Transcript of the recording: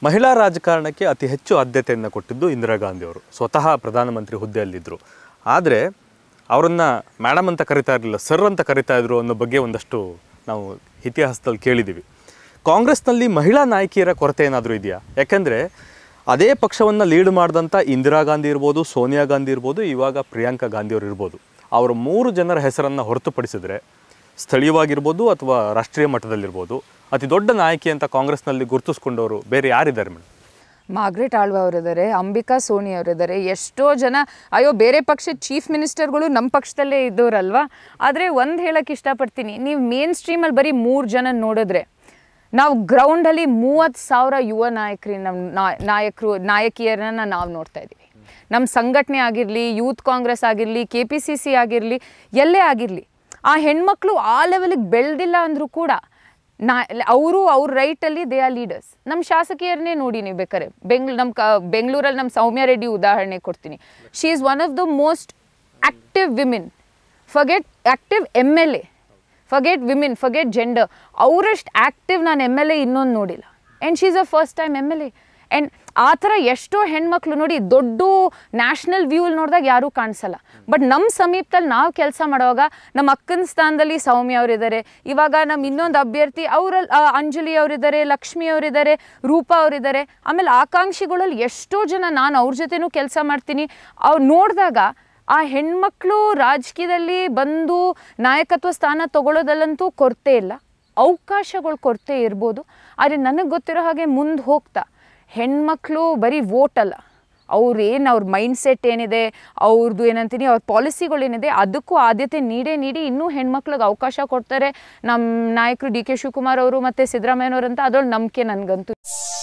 ಮಹಿಳಾ ರಾಜಕಾರಣಕ್ಕೆ ಅತಿ ಹೆಚ್ಚು ಆದ್ಯತೆಯನ್ನು ಕೊಟ್ಟಿದ್ದು ಇಂದಿರಾ ಗಾಂಧಿ ಅವರು ಸ್ವತಃ ಪ್ರಧಾನಮಂತ್ರಿ ಹುದ್ದೆಯಲ್ಲಿದ್ದರು ಆದರೆ ಅವರನ್ನು ಮೇಡಮ್ ಅಂತ ಕರಿತಾ ಇರಲಿಲ್ಲ ಸರ್ ಅಂತ ಕರಿತಾ ಇದ್ರು ಅನ್ನೋ ಬಗ್ಗೆ ಒಂದಷ್ಟು ನಾವು ಇತಿಹಾಸದಲ್ಲಿ ಕೇಳಿದ್ದೀವಿ ಕಾಂಗ್ರೆಸ್ನಲ್ಲಿ ಮಹಿಳಾ ನಾಯಕಿಯರ ಕೊರತೆ ಏನಾದರೂ ಇದೆಯಾ ಯಾಕೆಂದರೆ ಅದೇ ಪಕ್ಷವನ್ನು ಲೀಡ್ ಮಾಡಿದಂಥ ಇಂದಿರಾ ಗಾಂಧಿ ಇರ್ಬೋದು ಸೋನಿಯಾ ಗಾಂಧಿ ಇರ್ಬೋದು ಇವಾಗ ಪ್ರಿಯಾಂಕಾ ಗಾಂಧಿ ಅವರು ಇರ್ಬೋದು ಅವರ ಮೂರು ಜನರ ಹೆಸರನ್ನು ಹೊರತುಪಡಿಸಿದರೆ ಸ್ಥಳೀಯವಾಗಿರ್ಬೋದು ಅಥವಾ ರಾಷ್ಟ್ರೀಯ ಮಟ್ಟದಲ್ಲಿರ್ಬೋದು ಅತಿ ದೊಡ್ಡ ನಾಯಕಿ ಅಂತ ಕಾಂಗ್ರೆಸ್ನಲ್ಲಿ ಗುರುತಿಸ್ಕೊಂಡವರು ಬೇರೆ ಯಾರಿದ್ದಾರೆ ಮೇಡಮ್ ಮಾರ್ಗ್ರೆಟ್ ಆಳ್ವ ಅವರಿದ್ದಾರೆ ಅಂಬಿಕಾ ಸೋನಿ ಅವರಿದ್ದಾರೆ ಎಷ್ಟೋ ಜನ ಅಯ್ಯೋ ಬೇರೆ ಪಕ್ಷದ ಚೀಫ್ ಮಿನಿಸ್ಟರ್ಗಳು ನಮ್ಮ ಪಕ್ಷದಲ್ಲೇ ಇದ್ದವರಲ್ವಾ ಆದರೆ ಒಂದು ಹೇಳಕ್ಕೆ ಇಷ್ಟಪಡ್ತೀನಿ ನೀವು ಮೇನ್ ಸ್ಟ್ರೀಮಲ್ಲಿ ಬರೀ ಮೂರು ಜನ ನೋಡಿದ್ರೆ ನಾವು ಗ್ರೌಂಡಲ್ಲಿ ಮೂವತ್ತು ಸಾವಿರ ಯುವ ನಾಯಕರಿ ನಮ್ಮ ನಾಯಕರು ನಾಯಕಿಯರನ್ನ ನಾವು ನೋಡ್ತಾ ಇದ್ದೀವಿ ನಮ್ಮ ಸಂಘಟನೆ ಆಗಿರಲಿ ಯೂತ್ ಕಾಂಗ್ರೆಸ್ ಆಗಿರಲಿ ಕೆ ಪಿ ಸಿ ಸಿ ಆಗಿರಲಿ ಎಲ್ಲೇ ಆಗಿರಲಿ ಆ ಹೆಣ್ಮಕ್ಳು ಆ ಲೆವೆಲಿಗೆ ಬೆಳೆದಿಲ್ಲ ಅಂದರೂ ಕೂಡ ನಾ ಅವರು ಅವ್ರ ರೈಟಲ್ಲಿ ದೇ ಆರ್ ಲೀಡರ್ಸ್ ನಮ್ಮ ಶಾಸಕಿಯರನ್ನೇ ನೋಡಿ ನೀವು ಬೇಕಾರೆ ಬೆಂಗ್ಳೂರು ನಮ್ಮ ಕ ಬೆಂಗಳೂರಲ್ಲಿ ನಮ್ಮ ಸೌಮ್ಯ ರೆಡ್ಡಿ ಉದಾಹರಣೆ ಕೊಡ್ತೀನಿ she is one of the most active women forget active M L A forget women forget gender ಅವರಷ್ಟು ಆ್ಯಕ್ಟಿವ್ ನಾನು ಎಮ್ ಎಲ್ ಎ ಇನ್ನೊಂದು ನೋಡಿಲ್ಲ and she is a first time M L A and ಆ ಥರ ಎಷ್ಟೋ ಹೆಣ್ಮಕ್ಳು ನೋಡಿ ದೊಡ್ಡ ನ್ಯಾಷನಲ್ ವ್ಯೂಲ್ ನೋಡಿದಾಗ ಯಾರೂ ಕಾಣಿಸಲ್ಲ ಬಟ್ ನಮ್ಮ ಸಮೀಪದಲ್ಲಿ ನಾವು ಕೆಲಸ ಮಾಡುವಾಗ ನಮ್ಮ ಅಕ್ಕನ ಸ್ಥಾನದಲ್ಲಿ ಸೌಮ್ಯ ಅವರಿದ್ದಾರೆ ಇವಾಗ ನಮ್ಮ ಇನ್ನೊಂದು ಅಭ್ಯರ್ಥಿ ಅವರಲ್ಲಿ ಅಂಜಲಿ ಅವರಿದ್ದಾರೆ ಲಕ್ಷ್ಮಿ ಅವರಿದ್ದಾರೆ ರೂಪಾ ಅವರಿದ್ದಾರೆ ಆಮೇಲೆ ಆಕಾಂಕ್ಷಿಗಳಲ್ಲಿ ಎಷ್ಟೋ ಜನ ನಾನು ಅವ್ರ ಜೊತೆನೂ ಕೆಲಸ ಮಾಡ್ತೀನಿ ಅವ್ರು ನೋಡಿದಾಗ ಆ ಹೆಣ್ಮಕ್ಳು ರಾಜಕೀಯದಲ್ಲಿ ಬಂದು ನಾಯಕತ್ವ ಸ್ಥಾನ ತಗೊಳ್ಳೋದಲ್ಲಂತೂ ಕೊರತೆ ಇಲ್ಲ ಅವಕಾಶಗಳು ಕೊರತೆ ಇರ್ಬೋದು ಆದರೆ ನನಗೆ ಗೊತ್ತಿರೋ ಹಾಗೆ ಮುಂದೆ ಹೋಗ್ತಾ ಹೆಣ್ಮಕ್ಳು ಬರೀ ವೋಟ್ ಅಲ್ಲ ಅವ್ರು ಏನು ಅವ್ರ ಮೈಂಡ್ ಸೆಟ್ ಏನಿದೆ ಅವ್ರದ್ದು ಏನಂತೀನಿ ಅವ್ರ ಪಾಲಿಸಿಗಳೇನಿದೆ ಅದಕ್ಕೂ ಆದ್ಯತೆ ನೀಡೇ ನೀಡಿ ಇನ್ನೂ ಹೆಣ್ಮಕ್ಳಿಗೆ ಅವಕಾಶ ಕೊಡ್ತಾರೆ ನಮ್ಮ ನಾಯಕರು ಡಿ ಕೆ ಶಿವಕುಮಾರ್ ಅವರು ಮತ್ತು ಸಿದ್ದರಾಮಯ್ಯನವರು ಅಂತ ಅದ್ರಲ್ಲಿ ನಂಬಿಕೆ ನನಗಂತೂ